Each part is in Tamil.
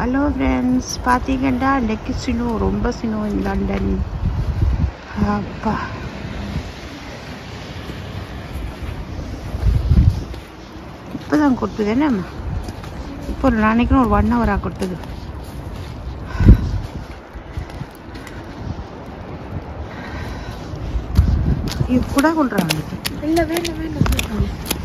ஹலோ ஃப்ரெண்ட்ஸ் பார்த்தீங்கன்னா அன்றைக்கு சினோ ரொம்ப சினோ in லண்டன் அப்பா இப்போ தான் கொட்டுது என்ன இப்போ ஒரு நாளைக்கு ஒரு ஒன் ஹவராக கொட்டுது இது கூட கொள்றாங்க இல்லை வேண்டாம் வேண்டாம் வேண்டாம்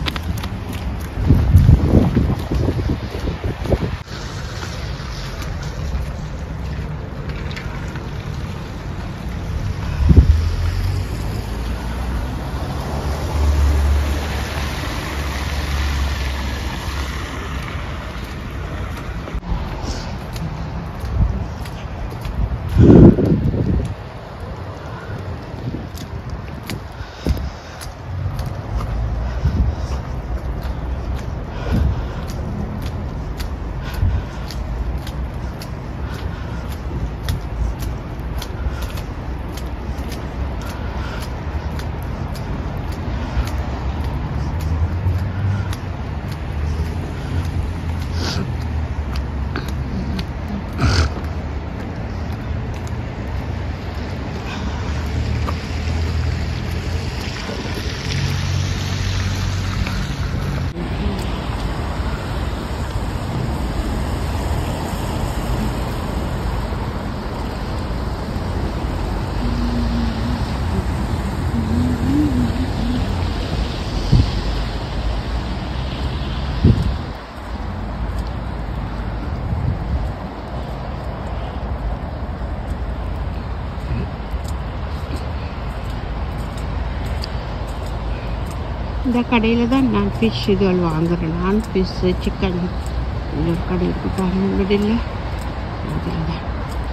இந்த கடையில் தான் நான் ஃபிஷ் இதுகள் வாங்குறேன் நான் ஃபிஷ்ஷு சிக்கன் இது ஒரு கடை இருக்கு பாருங்க மிடில் அதில் தான்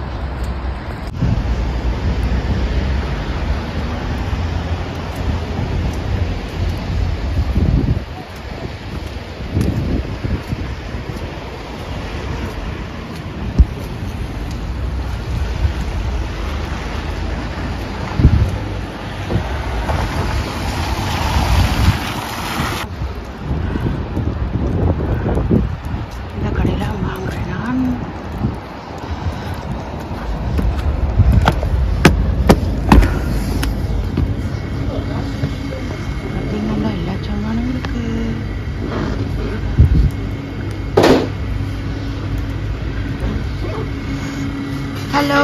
இந்த கடையில் வாங்குறேன் நான் பார்த்தீங்கன்னா எல்லா சாமானும் இருக்கு ஹலோ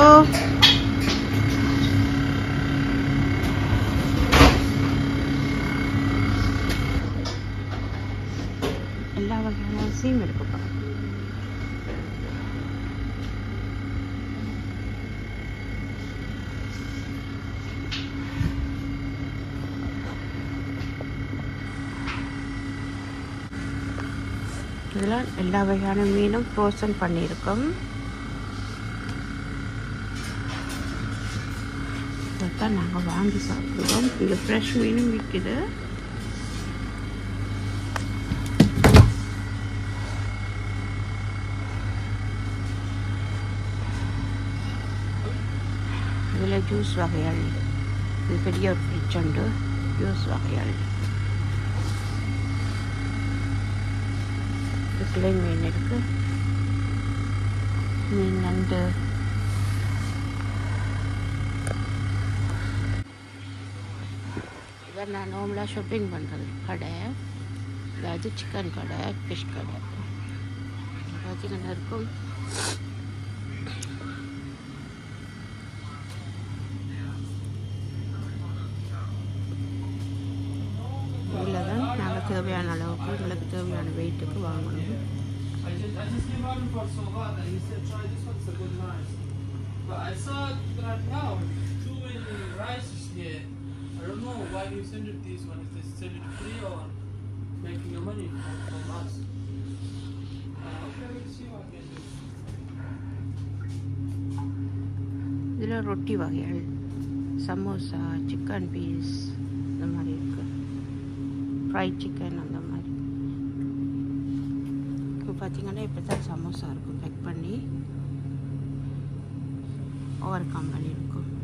எல்லா வகையான அரிசியும் இருக்குப்பா இதில் எல்லா வகையான மீனும் ஃப்ரோசன் பண்ணியிருக்கோம் இதைத்தான் நாங்கள் வாங்கி சாப்பிடுவோம் இங்கே ஃப்ரெஷ் மீனும் விற்குது இதில் ஜூஸ் வகைகள் இது பெரிய ஒரு ஃப்ரிட்ஜ் உண்டு ஜூஸ் வகைகள் கிளை மீன் இருக்கு மீன் நண்டு இதான் நான் நார்மலாக ஷாப்பிங் பண்ணுறது கடை அதாவது சிக்கன் கடை ஃபிஷ் கடை பார்த்தீங்கன்னா இருக்கும் இதில் தான் நாங்கள் தேவையான அளவுக்கு எங்களுக்கு தேவையான வெயிட்டுக்கு வாங்கணும் I just, I just came out for Sovada. He said, try this one, it's a good rice. But I saw it right now, too many rices here. I don't know why you send it this one, if they send it free or making your money from, from us. Uh, okay, we'll see what I can do. இதில் ரொட்டி வகைகள் சமோசா சிக்கன் பீஸ் இந்த மாதிரி இருக்கு ஃப்ரைட் சிக்கன் அந்த மாதிரி இப்போ பார்த்தீங்கன்னா இப்போ தான் சமோசா இருக்கும் பேக் பண்ணி ஓவர் கம் பண்ணி இருக்கும்